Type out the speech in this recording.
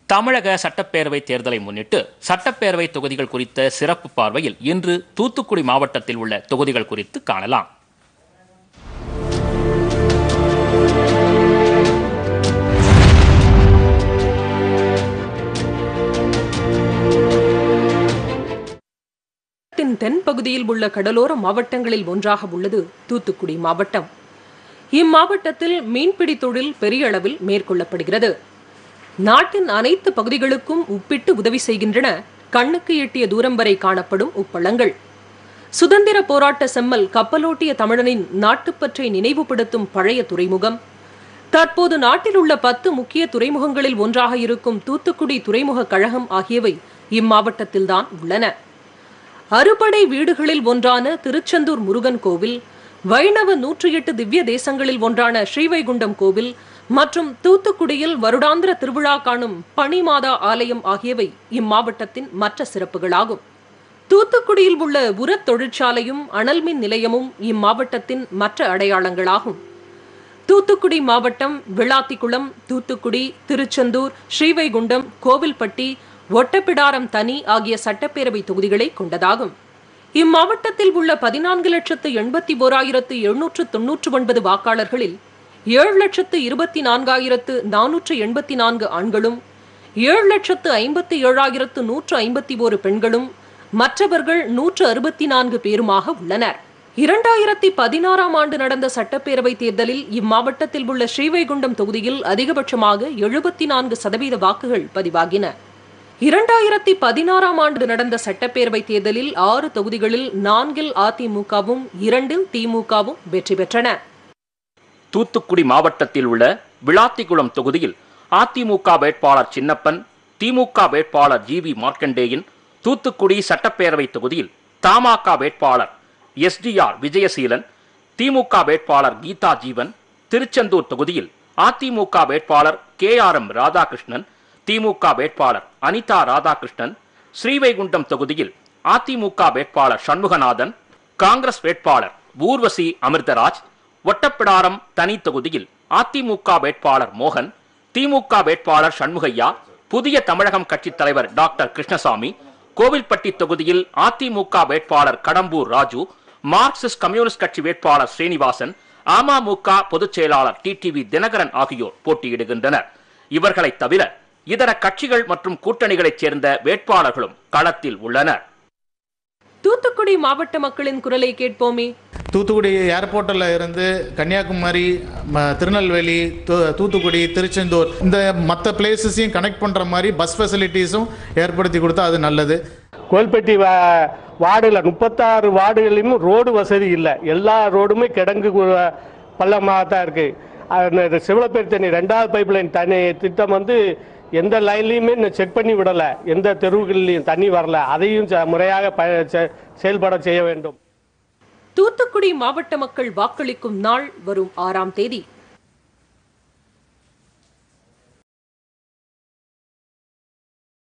தமிழக சட்டப்பேரவை தேர்தலை முன்னிட்டு சட்டப்பேரவை தொகுதிகள் குறித்த சிறப்பு பார்வையில் இன்று தூத்துக்குடி மாவட்டத்தில் உள்ள தொகுதிகள் குறித்து காணலாம் நாட்டின் தென்பகுதியில் உள்ள கடலோர மாவட்டங்களில் ஒன்றாக உள்ளது தூத்துக்குடி மாவட்டம் இம்மாவட்டத்தில் மீன்பிடி தொழில் பெரிய அளவில் மேற்கொள்ளப்படுகிறது நாட்டின் அனைத்து பகுதிகளுக்கும் உப்பிட்டு உதவி செய்கின்றன கண்ணுக்கு எட்டிய தூரம் வரை காணப்படும் உப்பளங்கள் சுதந்திர போராட்ட செம்மல் கப்பலோட்டிய தமிழனின் நாட்டுப்பற்றை நினைவுபடுத்தும் பழைய துறைமுகம் தற்போது நாட்டில் உள்ள பத்து முக்கிய துறைமுகங்களில் ஒன்றாக இருக்கும் தூத்துக்குடி துறைமுக கழகம் ஆகியவை இம்மாவட்டத்தில்தான் உள்ளன அறுபடை வீடுகளில் ஒன்றான திருச்செந்தூர் முருகன் கோவில் வைணவ நூற்றி எட்டு திவ்ய தேசங்களில் ஒன்றான ஸ்ரீவைகுண்டம் கோவில் மற்றும் தூத்துக்குடியில் வருடாந்திர திருவிழா காணும் பனிமாதா ஆலயம் ஆகியவை இம்மாவட்டத்தின் மற்ற சிறப்புகளாகும் தூத்துக்குடியில் உள்ள உரத் தொழிற்சாலையும் அனல்மின் நிலையமும் இம்மாவட்டத்தின் மற்ற அடையாளங்களாகும் தூத்துக்குடி மாவட்டம் விளாத்திக்குளம் தூத்துக்குடி திருச்செந்தூர் ஸ்ரீவைகுண்டம் கோவில்பட்டி ஒட்டப்பிடாரம் தனி ஆகிய சட்டப்பேரவை தொகுதிகளை கொண்டதாகும் இம்மாவட்டத்தில் உள்ள பதினான்கு லட்சத்து எண்பத்தி ஓராயிரத்து எழுநூற்று தொன்னூற்று ஒன்பது வாக்காளர்களில் ஏழு லட்சத்து இருபத்தி நான்காயிரத்து நானூற்று எண்பத்தி நான்கு ஆண்களும் ஏழு லட்சத்து ஐம்பத்தி ஏழாயிரத்து நூற்று ஐம்பத்தி ஓரு பெண்களும் மற்றவர்கள் நூற்று அறுபத்தி நான்கு பேருமாக உள்ளனர் இரண்டாயிரத்தி பதினாறாம் ஆண்டு நடந்த சட்டப்பேரவை தேர்தலில் இம்மாவட்டத்தில் உள்ள ஸ்ரீவைகுண்டம் தொகுதியில் அதிகபட்சமாக எழுபத்தி நான்கு சதவீத வாக்குகள் பதிவாகின இரண்டாயிரத்தி பதினாறாம் ஆண்டு நடந்த சட்டப்பேரவை தேர்தலில் ஆறு தொகுதிகளில் நான்கில் அதிமுகவும் இரண்டில் திமுகவும் வெற்றி பெற்றன தூத்துக்குடி மாவட்டத்தில் உள்ள விளாத்திக்குளம் தொகுதியில் அதிமுக வேட்பாளர் சின்னப்பன் திமுக வேட்பாளர் ஜி வி மார்க்கண்டேயன் தூத்துக்குடி சட்டப்பேரவை தொகுதியில் தமாக வேட்பாளர் எஸ்டிஆர் விஜயசீலன் திமுக வேட்பாளர் கீதா ஜீவன் திருச்செந்தூர் தொகுதியில் அதிமுக வேட்பாளர் K R M Radhakrishnan DMK வேட்பாளர் அனிதா ராதாகிருஷ்ணன் ஸ்ரீவைகுண்டம் தொகுதியில் அதிமுக வேட்பாளர் சண்முகநாதன் காங்கிரஸ் வேட்பாளர் ஊர்வசி அமிர்தராஜ் ஒட்டப்பிடாரம் தனி தொகுதியில் அதிமுக வேட்பாளர் மோகன் திமுக வேட்பாளர் சண்முகையா புதிய தமிழகம் கட்சித் தலைவர் டாக்டர் கிருஷ்ணசாமி கோவில்பட்டி தொகுதியில் அதிமுக வேட்பாளர் கடம்பூர் ராஜு மார்க்சிஸ்ட் கம்யூனிஸ்ட் கட்சி வேட்பாளர் ஸ்ரீனிவாசன் அமமுக பொதுச் செயலாளர் டிடிவி தினகரன் ஆகியோர் போட்டியிடுகின்றனர் இவர்களை தவிர இதர கட்சிகள் மற்றும் கூட்டணிகளைச் சேர்ந்த வேட்பாளர்களும் களத்தில் உள்ளனர் தூத்துக்குடி மாவட்ட மக்களின் குரலை கேட்போமே தூத்துக்குடி ஏர்போர்ட்டில் இருந்து கன்னியாகுமரி ம- திருநெல்வேலி தூ- தூத்துக்குடி திருச்செந்தூர் இந்த மற்ற பிளேசஸையும் கனெக்ட் பண்ணுற மாதிரி பஸ் ஃபெசிலிட்டிஸும் ஏற்படுத்தி கொடுத்தா அது நல்லது கோல்பட்டி வா- வார்டுல முப்பத்தாறு வார்டுகளிலும் ரோடு வசதி இல்லை எல்லா ரோடுமே கிடங்கு கு- பள்ளமாக தான் இருக்கு அந்த சிவலப்பேர் தண்ணி ரெண்டாவது பைப் லைன் தண்ணி திட்டம் வந்து எந்த லைன்லையுமே இன்னும் செக் பண்ணி விடலை எந்த தெருவுகள்லையும் தண்ணி வரல அதையும் ச- முறையாக ப செ- செயல்பட செய்ய வேண்டும் தூத்துக்குடி மாவட்ட மக்கள் வாக்களிக்கும் நாள் வரும் ஆறாம் தேதி